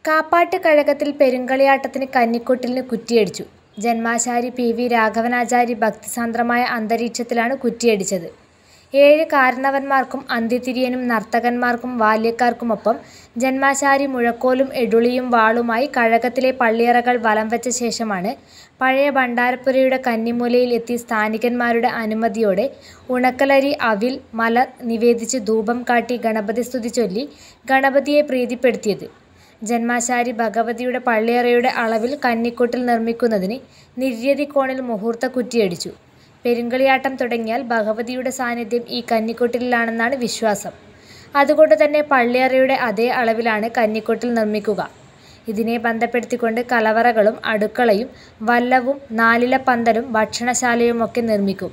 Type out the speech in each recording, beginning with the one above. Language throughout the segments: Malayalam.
കാപ്പാട്ട് കഴകത്തിൽ പെരുങ്കളിയാട്ടത്തിന് കന്നിക്കൊട്ടിലിന് കുറ്റിയടിച്ചു ജന്മാശാരി പി വി രാഘവനാചാരി ഭക്തിസാന്ദ്രമായ അന്തരീക്ഷത്തിലാണ് കുറ്റിയടിച്ചത് ഏഴ് കാരണവന്മാർക്കും അന്ത്യതിരിയനും നർത്തകന്മാർക്കും ബാല്യക്കാർക്കുമൊപ്പം ജന്മാശാരി മുഴക്കോലും എടുളിയും വാളുമായി കഴകത്തിലെ പള്ളിയറകൾ വലം വച്ച ശേഷമാണ് പഴയ ഭണ്ഡാരപ്പുരയുടെ കന്നിമൂലയിൽ എത്തി സ്ഥാനികന്മാരുടെ അനുമതിയോടെ ഉണക്കലരി അവിൽ മലർ നിവേദിച്ച് ധൂപം കാട്ടി ഗണപതി സ്തുതി ചൊല്ലി ഗണപതിയെ പ്രീതിപ്പെടുത്തിയത് ജന്മാശാരി ഭഗവതിയുടെ പള്ളിയറയുടെ അളവിൽ കന്നിക്കൊട്ടിൽ നിർമ്മിക്കുന്നതിന് നിര്യതി കോണിൽ മുഹൂർത്ത കുറ്റിയടിച്ചു പെരുങ്കളിയാട്ടം തുടങ്ങിയാൽ ഭഗവതിയുടെ സാന്നിധ്യം ഈ കന്നിക്കൊട്ടിലാണെന്നാണ് വിശ്വാസം അതുകൊണ്ട് തന്നെ പള്ളിയറയുടെ അതേ അളവിലാണ് കന്നിക്കൊട്ടിൽ നിർമ്മിക്കുക ഇതിനെ ബന്ധപ്പെടുത്തിക്കൊണ്ട് കലവറകളും അടുക്കളയും വല്ലവും നാലില പന്തലും ഭക്ഷണശാലയുമൊക്കെ നിർമ്മിക്കും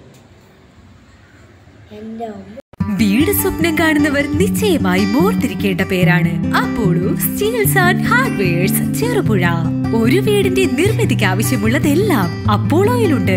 വീട് സ്വപ്നം കാണുന്നവർ നിശ്ചയമായി ഓർത്തിരിക്കേണ്ട പേരാണ് Apollo steels and hardwares Cherupuzha ഒരു വീടിന്റെ നിർമ്മിതിക്ക് ആവശ്യമുള്ളതെല്ലാം അപ്പോളോയിലുണ്ട്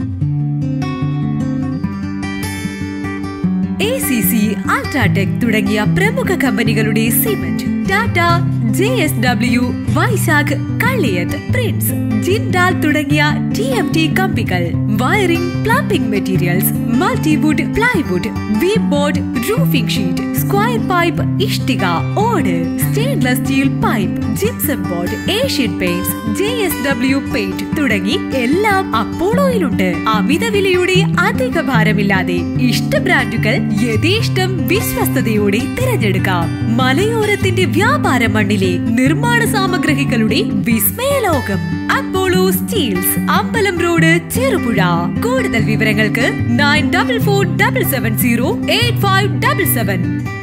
എ സി സി അൾട്രാടെക് തുടങ്ങിയ പ്രമുഖ കമ്പനികളുടെ സിമന്റ് Tata J S W Vaishakh Kalliyath prince Jindal തുടങ്ങിയ ടി എം ടി കമ്പികൾ wiring plumbing materials multiwood plywood V board roofing sheet square pipe ഇഷ്ടിക ഓട് stainless steel pipe gypsum board Asian paints J S W paint തുടങ്ങി എല്ലാം അപ്പോളോയിലുണ്ട് അമിത വിലയുടെ അധിക ഭാരമില്ലാതെ ഇഷ്ട ബ്രാൻഡുകൾ യഥേഷ്ടം വിശ്വസ്തയോടെ തിരഞ്ഞെടുക്കാം മലയോരത്തിന്റെ വ്യാപാര മണ്ണിലെ നിർമ്മാണ സാമഗ്രികളുടെ വിസ്മയ ലോകം അപ്പോളോ സ്റ്റീൽസ് അമ്പലം റോഡ് ചെറുപുഴ കൂടുതൽ വിവരങ്ങൾക്ക് nine double four double seven zero eight five double seven